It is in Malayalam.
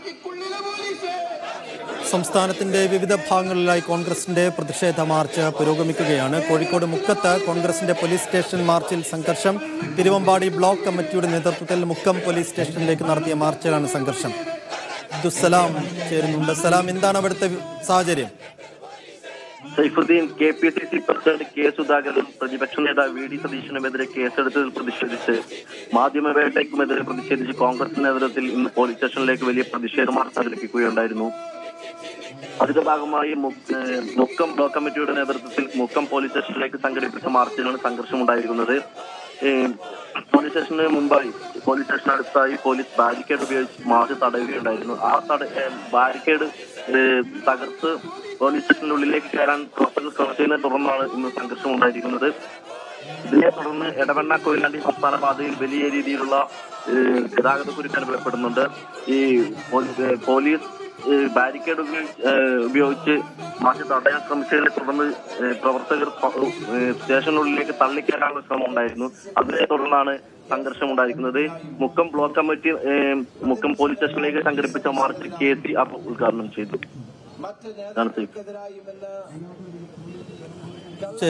സംസ്ഥാനത്തിന്റെ വിവിധ ഭാഗങ്ങളിലായി കോൺഗ്രസിന്റെ പ്രതിഷേധ മാർച്ച് പുരോഗമിക്കുകയാണ് കോഴിക്കോട് മുക്കത്ത് കോൺഗ്രസിന്റെ പോലീസ് സ്റ്റേഷൻ മാർച്ചിൽ സംഘർഷം തിരുവമ്പാടി ബ്ലോക്ക് കമ്മിറ്റിയുടെ നേതൃത്വത്തിൽ മുക്കം പോലീസ് സ്റ്റേഷനിലേക്ക് നടത്തിയ മാർച്ചിലാണ് സംഘർഷം അബ്ദുസലാം ചേരുന്നുണ്ട് സലാം എന്താണ് അവിടുത്തെ സാഹചര്യം Saifuddin K P C C president K സുധാകരനും പ്രതിപക്ഷ നേതാവ് വി ഡി സതീശനുമെതിരെ കേസെടുത്തതിൽ പ്രതിഷേധിച്ച് മാധ്യമവേട്ടയ്ക്കുമെതിരെ പ്രതിഷേധിച്ച് കോൺഗ്രസ് നേതൃത്വത്തിൽ ഇന്ന് പോലീസ് സ്റ്റേഷനിലേക്ക് വലിയ പ്രതിഷേധ മാർച്ച് സംഘടിപ്പിക്കുകയുണ്ടായിരുന്നു അതിന്റെ ഭാഗമായി മു- ഏഹ് മുക്കം ബ്ലോക്ക് കമ്മിറ്റിയുടെ നേതൃത്വത്തിൽ മുക്കം പോലീസ് സ്റ്റേഷനിലേക്ക് സംഘടിപ്പിച്ച മാർച്ചിലാണ് സംഘർഷം ഉണ്ടായിരിക്കുന്നത് ഏഹ് പോലീസ് സ്റ്റേഷന് മുമ്പായി പോലീസ് സ്റ്റേഷന് അടുത്തായി പോലീസ് ബാരിക്കേഡ് ഉപയോഗിച്ച് മാർച്ച് തടയുകയുണ്ടായിരുന്നു ആ തട ഏഹ് ബാരിക്കേഡ് ഏഹ് തകർത്ത് പോലീസ് സ്റ്റേഷനുള്ളിലേക്ക് കയറാൻ പ്രവർത്തകർ ശ്രമിച്ചതിനെ തുടർന്നാണ് ഇന്ന് സംഘർഷം ഉണ്ടായിരിക്കുന്നത് ഇതിനെ തുടർന്ന് എടവണ്ണ കൊയിലാണ്ടി സംസ്ഥാന പാതയിൽ വലിയ രീതിയിലുള്ള ഏഹ്, ഗതാഗത കുരുക്ക് അനുഭവപ്പെടുന്നുണ്ട് ഈ പോലീ- ഏഹ്, പോലീസ് ഏഹ്, ബാരിക്കേഡ് ഉപയോഗിച്ച് ഏഹ്, ഉപയോഗിച്ച് മാറ്റി തടയാൻ ശ്രമിച്ചതിനെ തുടർന്ന് ഏഹ്, പ്രവർത്തകർ പ- ഏഹ്, സ്റ്റേഷനുള്ളിലേക്ക് തള്ളിക്കയറാനുള്ള ശ്രമം ഉണ്ടായിരുന്നു അതിനെ തുടർന്നാണ് സംഘർഷം ഉണ്ടായിരിക്കുന്നത് മുക്കം ബ്ലോക്ക് കമ്മിറ്റി ഏഹ്, മുക്കം പോലീസ് സ്റ്റേഷനിലേക്ക് സംഘടിപ്പിച്ച മാർച്ച് കെ സി അബു ഉദ്ഘാടനം ചെയ്തു ഇതാണ് സൈഫ്.